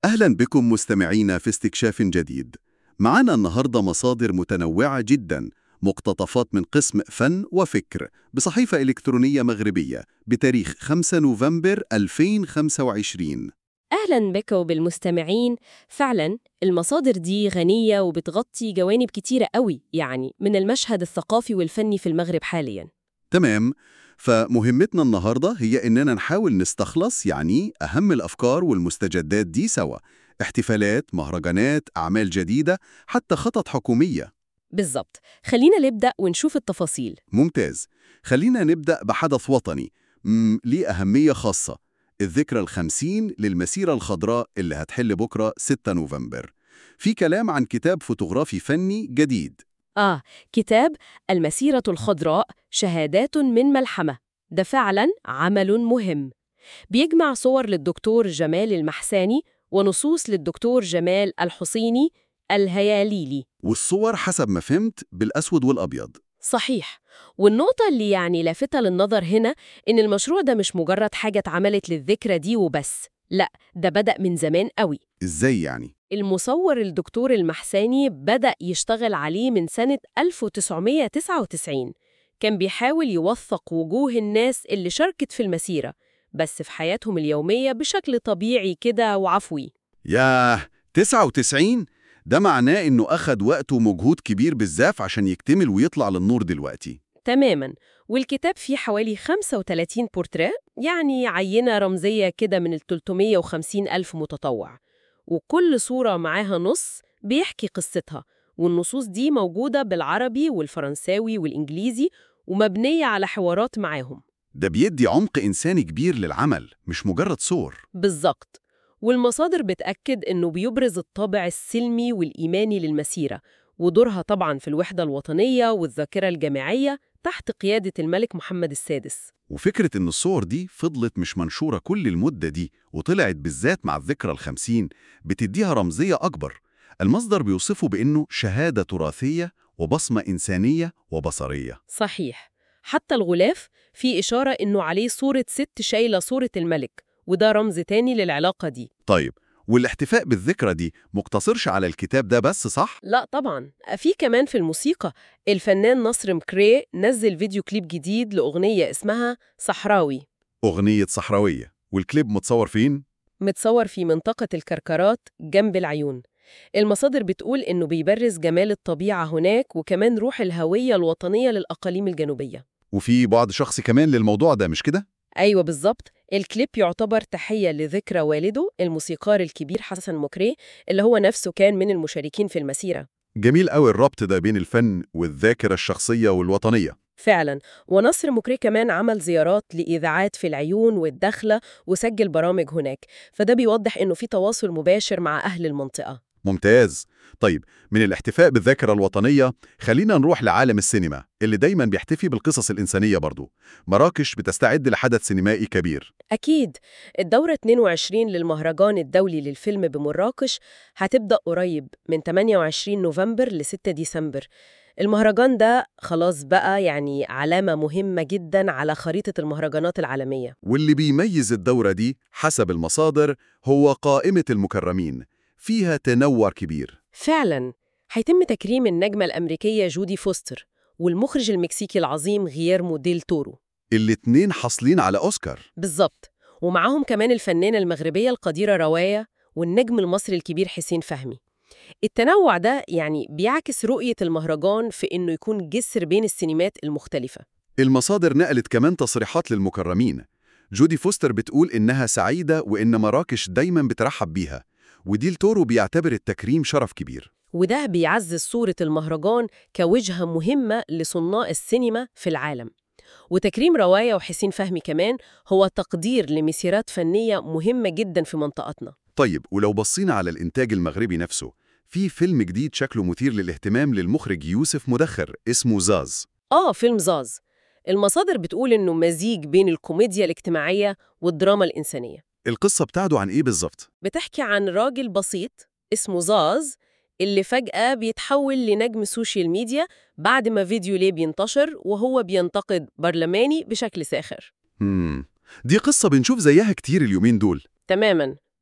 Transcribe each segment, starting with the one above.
أهلا بكم مستمعينا في استكشاف جديد. معنا النهاردة مصادر متنوعة جدا، مقتطفات من قسم فن وفكر بصحيفة إلكترونية مغربية بتاريخ 5 نوفمبر 2025. أهلا بك وبالمستمعين فعلا المصادر دي غنية وبتغطي جوانب كتيرة قوي يعني من المشهد الثقافي والفني في المغرب حاليا تمام، فمهمتنا النهاردة هي إننا نحاول نستخلص يعني أهم الأفكار والمستجدات دي سوا. احتفالات، مهرجانات، أعمال جديدة، حتى خطط حكومية. بالظبط خلينا نبدأ ونشوف التفاصيل ممتاز خلينا نبدأ بحدث وطني مم، ليه أهمية خاصة الذكرى الخمسين للمسيرة الخضراء اللي هتحل بكرة 6 نوفمبر في كلام عن كتاب فوتوغرافي فني جديد آه كتاب المسيرة الخضراء شهادات من ملحمة ده فعلا عمل مهم بيجمع صور للدكتور جمال المحساني ونصوص للدكتور جمال الحسيني الهياليلي والصور حسب ما فهمت بالأسود والأبيض صحيح والنقطة اللي يعني لافتة للنظر هنا إن المشروع ده مش مجرد حاجة اتعملت للذكرى دي وبس لا ده بدأ من زمان قوي إزاي يعني؟ المصور الدكتور المحساني بدأ يشتغل عليه من سنة 1999 كان بيحاول يوثق وجوه الناس اللي شاركت في المسيرة بس في حياتهم اليومية بشكل طبيعي كده وعفوي ياه 99 ده معناه إنه أخد وقت ومجهود كبير بالزاف عشان يكتمل ويطلع للنور دلوقتي تماماً والكتاب فيه حوالي 35 بورتريه يعني عينة رمزية كده من ال 350 ألف متطوع وكل صورة معاها نص بيحكي قصتها والنصوص دي موجودة بالعربي والفرنساوي والإنجليزي ومبنية على حوارات معاهم ده بيدي عمق إنساني كبير للعمل مش مجرد صور بالظبط والمصادر بتأكد إنه بيبرز الطابع السلمي والإيماني للمسيرة ودورها طبعاً في الوحدة الوطنية والذاكرة الجماعية تحت قيادة الملك محمد السادس وفكرة إن الصور دي فضلت مش منشورة كل المدة دي وطلعت بالذات مع الذكرى الخمسين بتديها رمزية أكبر المصدر بيوصفه بإنه شهادة تراثية وبصمة إنسانية وبصرية صحيح حتى الغلاف فيه إشارة إنه عليه صورة ست شايلة صورة الملك وده رمز تاني للعلاقة دي طيب والاحتفاء بالذكرى دي مقتصرش على الكتاب ده بس صح؟ لا طبعا في كمان في الموسيقى الفنان نصر مكري نزل فيديو كليب جديد لأغنية اسمها صحراوي أغنية صحراوية والكليب متصور فين؟ متصور في منطقة الكركرات جنب العيون المصادر بتقول إنه بيبرز جمال الطبيعة هناك وكمان روح الهوية الوطنية للأقاليم الجنوبية وفي بعد شخصي كمان للموضوع ده مش كده؟ أيوة بالظبط الكليب يعتبر تحية لذكرى والده الموسيقار الكبير حسن مكري اللي هو نفسه كان من المشاركين في المسيرة جميل قوي الربط ده بين الفن والذاكرة الشخصية والوطنية فعلا ونصر مكري كمان عمل زيارات لإذاعات في العيون والدخلة وسجل برامج هناك فده بيوضح إنه في تواصل مباشر مع أهل المنطقة ممتاز طيب من الاحتفاء بالذاكرة الوطنية خلينا نروح لعالم السينما اللي دايما بيحتفي بالقصص الإنسانية برضو مراكش بتستعد لحدث سينمائي كبير أكيد الدورة 22 للمهرجان الدولي للفيلم بمراكش هتبدأ قريب من 28 نوفمبر ل 6 ديسمبر المهرجان ده خلاص بقى يعني علامة مهمة جدا على خريطة المهرجانات العالمية واللي بيميز الدورة دي حسب المصادر هو قائمة المكرمين فيها تنوع كبير فعلا هيتم تكريم النجمة الأمريكية جودي فوستر والمخرج المكسيكي العظيم غييرمو ديل تورو الاتنين حاصلين على أوسكار بالظبط ومعاهم كمان الفنانة المغربية القديرة رواية والنجم المصري الكبير حسين فهمي التنوع ده يعني بيعكس رؤية المهرجان في إنه يكون جسر بين السينمات المختلفة المصادر نقلت كمان تصريحات للمكرمين جودي فوستر بتقول إنها سعيدة وإن مراكش دايما بترحب بيها وديل تورو بيعتبر التكريم شرف كبير وده بيعزز صورة المهرجان كوجهة مهمة لصناع السينما في العالم وتكريم رواية وحسين فهمي كمان هو تقدير لمسيرات فنية مهمة جدا في منطقتنا طيب ولو بصينا على الإنتاج المغربي نفسه في فيلم جديد شكله مثير للاهتمام للمخرج يوسف مدخر اسمه زاز آه فيلم زاز المصادر بتقول إنه مزيج بين الكوميديا الاجتماعية والدراما الإنسانية القصة بتاعته عن إيه بالظبط؟ بتحكي عن راجل بسيط اسمه زاز اللي فجأة بيتحول لنجم سوشيال ميديا بعد ما فيديو ليه بينتشر وهو بينتقد برلماني بشكل ساخر مم. دي قصة بنشوف زيها كتير اليومين دول تماما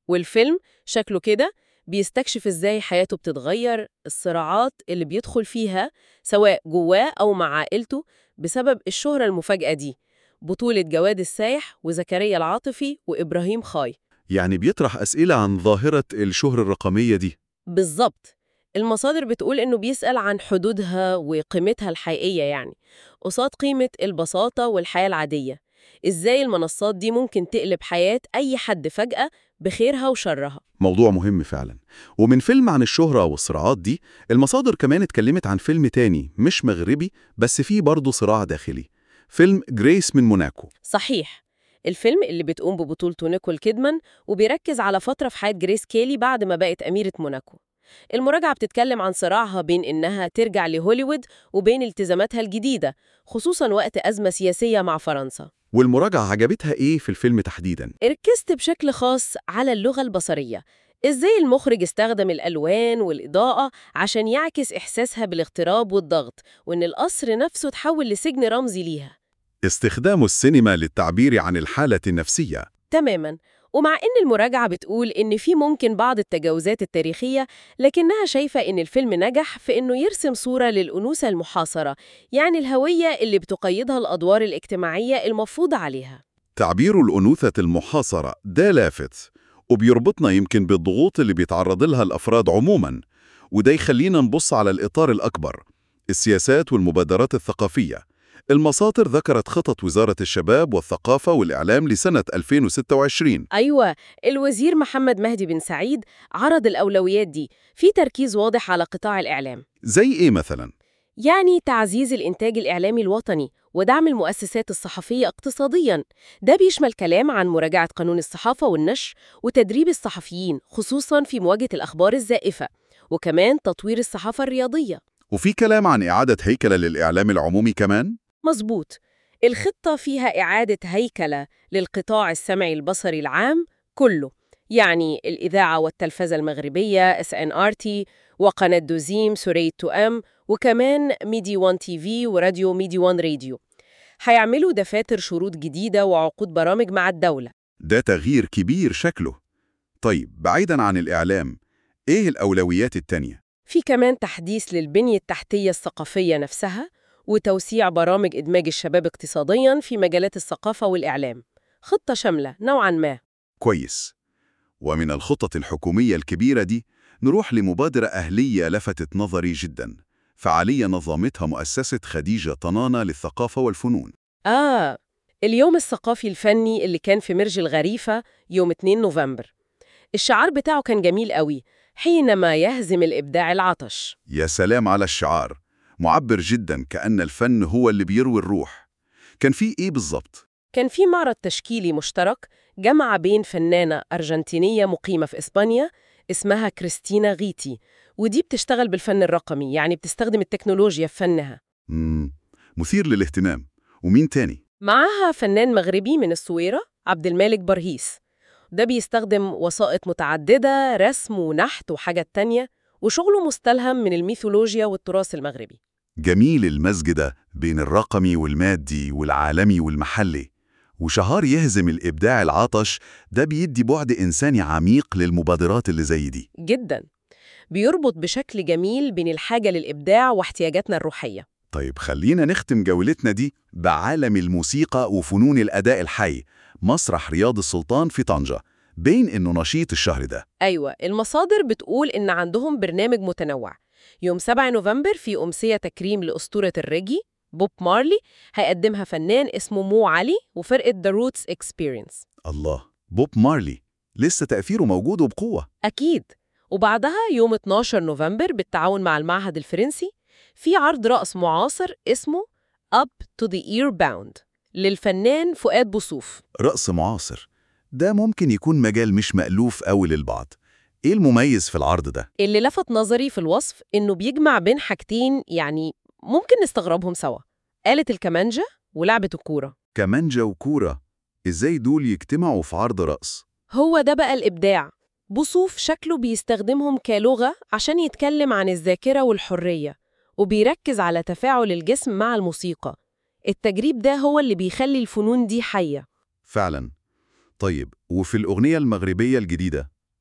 والفيلم شكله كده بيستكشف ازاي حياته بتتغير الصراعات اللي بيدخل فيها سواء جواه أو مع عائلته بسبب الشهرة المفاجئة دي بطولة جواد السايح وزكريا العاطفي وإبراهيم خاي يعني بيطرح أسئلة عن ظاهرة الشهرة الرقمية دي بالظبط المصادر بتقول إنه بيسأل عن حدودها وقيمتها الحقيقية يعني قصاد قيمة البساطة والحياة العادية إزاي المنصات دي ممكن تقلب حياة أي حد فجأة بخيرها وشرها موضوع مهم فعلا ومن فيلم عن الشهرة والصراعات دي المصادر كمان اتكلمت عن فيلم تاني مش مغربي بس فيه برضه صراع داخلي فيلم جريس من موناكو صحيح الفيلم اللي بتقوم ببطولته نيكول كيدمان وبيركز على فترة في حياة جريس كيلي بعد ما بقت أميرة موناكو المراجعة بتتكلم عن صراعها بين إنها ترجع لهوليوود وبين التزاماتها الجديدة خصوصا وقت أزمة سياسية مع فرنسا والمراجعة عجبتها إيه في الفيلم تحديدا؟ ركزت بشكل خاص على اللغة البصرية إزاي المخرج استخدم الألوان والإضاءة عشان يعكس إحساسها بالاغتراب والضغط وإن القصر نفسه تحول لسجن رمزي ليها استخدام السينما للتعبير عن الحالة النفسية تماما ومع إن المراجعة بتقول إن في ممكن بعض التجاوزات التاريخية لكنها شايفة إن الفيلم نجح في إنه يرسم صورة للأنوثة المحاصرة يعني الهوية اللي بتقيدها الأدوار الاجتماعية المفروضة عليها تعبير الأنوثة المحاصرة ده لافت وبيربطنا يمكن بالضغوط اللي بيتعرض لها الأفراد عموما وده يخلينا نبص على الإطار الأكبر السياسات والمبادرات الثقافية المصادر ذكرت خطط وزارة الشباب والثقافة والإعلام لسنة 2026 أيوة الوزير محمد مهدي بن سعيد عرض الأولويات دي في تركيز واضح على قطاع الإعلام زي إيه مثلا؟ يعني تعزيز الإنتاج الإعلامي الوطني ودعم المؤسسات الصحفية اقتصادياً ده بيشمل كلام عن مراجعة قانون الصحافة والنشر وتدريب الصحفيين خصوصاً في مواجهة الأخبار الزائفة وكمان تطوير الصحافة الرياضية وفي كلام عن إعادة هيكلة للإعلام العمومي كمان؟ مظبوط الخطة فيها إعادة هيكلة للقطاع السمعي البصري العام كله يعني الإذاعة والتلفزة المغربية SNRT وقناة دوزيم سورية تو أم وكمان ميدي 1 تي في وراديو ميدي 1 راديو هيعملوا دفاتر شروط جديدة وعقود برامج مع الدولة ده تغيير كبير شكله طيب بعيداً عن الإعلام إيه الأولويات التانية؟ في كمان تحديث للبنية التحتية الثقافية نفسها وتوسيع برامج إدماج الشباب اقتصادياً في مجالات الثقافة والإعلام خطة شاملة نوعاً ما كويس ومن الخطط الحكومية الكبيرة دي نروح لمبادرة أهلية لفتت نظري جدا فعالية نظمتها مؤسسة خديجة طنانة للثقافة والفنون آه اليوم الثقافي الفني اللي كان في مرج الغريفة يوم 2 نوفمبر الشعار بتاعه كان جميل قوي حينما يهزم الإبداع العطش يا سلام على الشعار معبر جدا كأن الفن هو اللي بيروي الروح كان في إيه بالظبط؟ كان في معرض تشكيلي مشترك جمع بين فنانة أرجنتينية مقيمة في إسبانيا اسمها كريستينا غيتي ودي بتشتغل بالفن الرقمي يعني بتستخدم التكنولوجيا في فنها مم. مثير للاهتمام ومين تاني؟ معاها فنان مغربي من الصويرة عبد المالك برهيس ده بيستخدم وسائط متعددة رسم ونحت وحاجات تانية وشغله مستلهم من الميثولوجيا والتراث المغربي جميل المزج ده بين الرقمي والمادي والعالمي والمحلي وشهار يهزم الإبداع العطش ده بيدي بعد إنساني عميق للمبادرات اللي زي دي جدا بيربط بشكل جميل بين الحاجة للإبداع واحتياجاتنا الروحية طيب خلينا نختم جولتنا دي بعالم الموسيقى وفنون الأداء الحي مسرح رياض السلطان في طنجة بين إنه نشيط الشهر ده أيوة المصادر بتقول إن عندهم برنامج متنوع يوم 7 نوفمبر في أمسية تكريم لأسطورة الريجي بوب مارلي هيقدمها فنان اسمه مو علي وفرقة The Roots Experience الله بوب مارلي لسه تأثيره موجود وبقوة أكيد وبعدها يوم 12 نوفمبر بالتعاون مع المعهد الفرنسي في عرض رقص معاصر اسمه Up to the Ear Bound للفنان فؤاد بوصوف رقص معاصر ده ممكن يكون مجال مش مألوف أوي للبعض إيه المميز في العرض ده؟ اللي لفت نظري في الوصف إنه بيجمع بين حاجتين يعني ممكن نستغربهم سوا آلة الكمانجة ولعبة الكورة كمانجا وكورة إزاي دول يجتمعوا في عرض رقص؟ هو ده بقى الإبداع بوصوف شكله بيستخدمهم كلغة عشان يتكلم عن الذاكرة والحرية وبيركز على تفاعل الجسم مع الموسيقى التجريب ده هو اللي بيخلي الفنون دي حية فعلا طيب وفي الأغنية المغربية الجديدة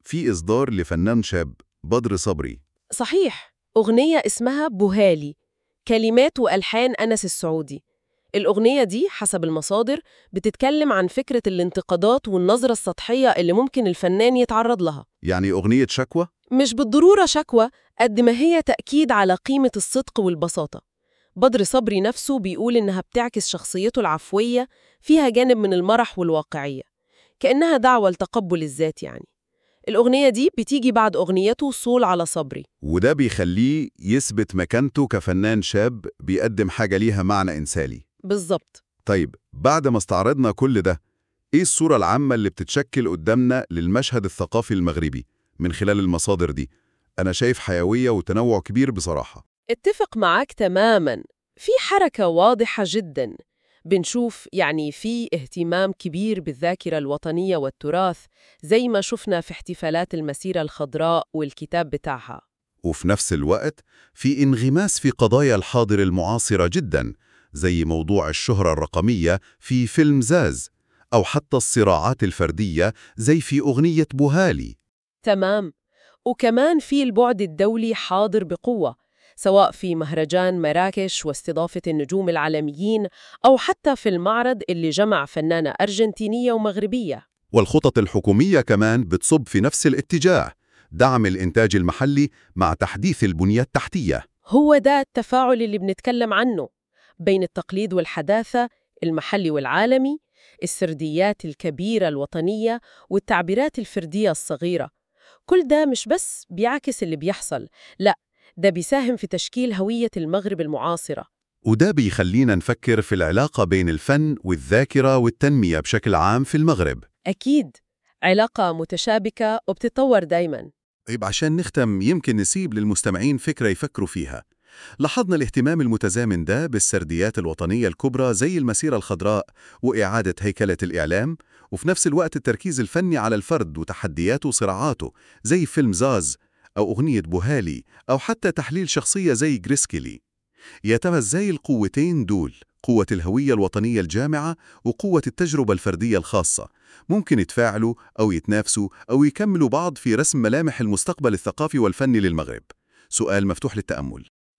في إصدار لفنان شاب بدر صبري صحيح أغنية اسمها بوهالي كلمات وألحان أنس السعودي الأغنية دي حسب المصادر بتتكلم عن فكرة الانتقادات والنظرة السطحية اللي ممكن الفنان يتعرض لها يعني أغنية شكوى؟ مش بالضرورة شكوى قد ما هي تأكيد على قيمة الصدق والبساطة بدر صبري نفسه بيقول إنها بتعكس شخصيته العفوية فيها جانب من المرح والواقعية كأنها دعوة لتقبل الذات يعني الأغنية دي بتيجي بعد أغنيته صول على صبري وده بيخليه يثبت مكانته كفنان شاب بيقدم حاجة ليها معنى إنساني بالظبط طيب بعد ما استعرضنا كل ده إيه الصورة العامة اللي بتتشكل قدامنا للمشهد الثقافي المغربي من خلال المصادر دي؟ أنا شايف حيوية وتنوع كبير بصراحة اتفق معاك تماماً في حركة واضحة جداً بنشوف يعني في اهتمام كبير بالذاكرة الوطنية والتراث زي ما شفنا في احتفالات المسيرة الخضراء والكتاب بتاعها وفي نفس الوقت في انغماس في قضايا الحاضر المعاصرة جدا زي موضوع الشهرة الرقمية في فيلم زاز أو حتى الصراعات الفردية زي في أغنية بوهالي تمام وكمان في البعد الدولي حاضر بقوة سواء في مهرجان مراكش واستضافة النجوم العالميين أو حتى في المعرض اللي جمع فنانة أرجنتينية ومغربية والخطط الحكومية كمان بتصب في نفس الاتجاه دعم الإنتاج المحلي مع تحديث البنية التحتية هو ده التفاعل اللي بنتكلم عنه بين التقليد والحداثة المحلي والعالمي السرديات الكبيرة الوطنية والتعبيرات الفردية الصغيرة كل ده مش بس بيعكس اللي بيحصل لا ده بيساهم في تشكيل هوية المغرب المعاصرة وده بيخلينا نفكر في العلاقة بين الفن والذاكرة والتنمية بشكل عام في المغرب أكيد علاقة متشابكة وبتتطور دايماً طيب عشان نختم يمكن نسيب للمستمعين فكرة يفكروا فيها لاحظنا الاهتمام المتزامن ده بالسرديات الوطنية الكبرى زي المسيرة الخضراء وإعادة هيكلة الإعلام وفي نفس الوقت التركيز الفني على الفرد وتحدياته وصراعاته زي فيلم زاز أو أغنية بوهالي أو حتى تحليل شخصية زي جريسكيلي يا ترى ازاي القوتين دول قوة الهوية الوطنية الجامعة وقوة التجربة الفردية الخاصة ممكن يتفاعلوا أو يتنافسوا أو يكملوا بعض في رسم ملامح المستقبل الثقافي والفني للمغرب سؤال مفتوح للتأمل